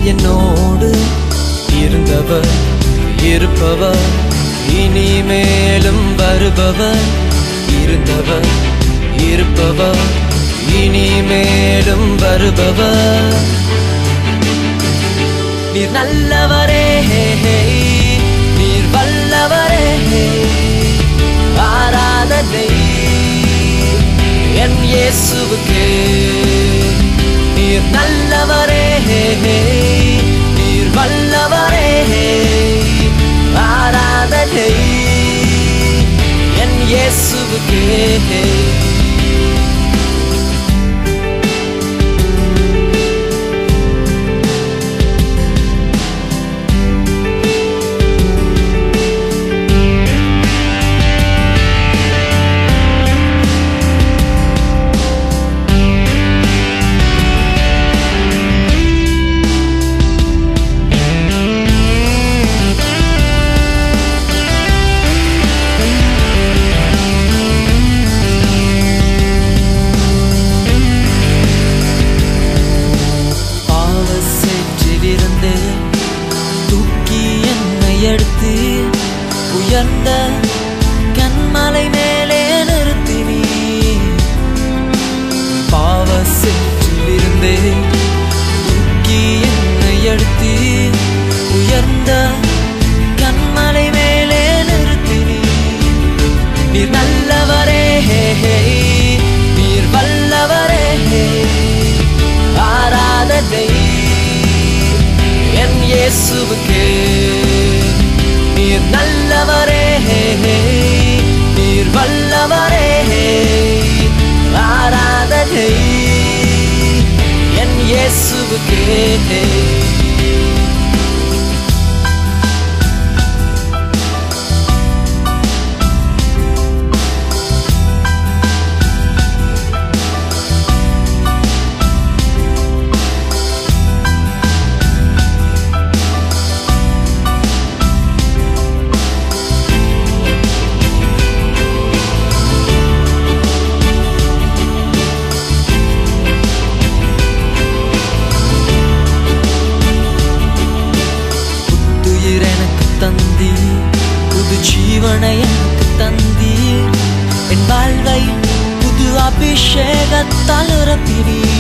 என்னோடு இருந்தவர் இருப்பவர் இனிமேலும் வருபவர் இருந்தவர் இருப்பவர் இனிமேலும் வருபவர் நீர் நல்லவரே நீர் வல்லவரே ஆராதனை என் இயேசுவுக்கே நீர் நல்லவரே நீர் வல்லவரே ஆராதனை என் இயேசுவுக்கே பாவ சேற்றிலிருந்து தூக்கி என்னை எடுத்து உயர்ந்த கண்மலை மேலே நிறுத்தினி பாவ சேற்றிலிருந்து தூக்கி என்னை எடுத்து உயர்ந்த கண்மலை மேலே நிறுத்தினி நீர் நல்லவரே நீர் வல்லவரே ஆராதனை என் இயேசுவுக்கே நீர் நல்லவரே நீர் வல்லவரே ஆராதனை என் இயேசுவுக்கே புத்துயிர் எனக்கு தந்தி புது ஜீவனை எனக்கு தந்தீர் என் வாழ்வை புது அபிஷேகத்தால் நிரப்பினீர்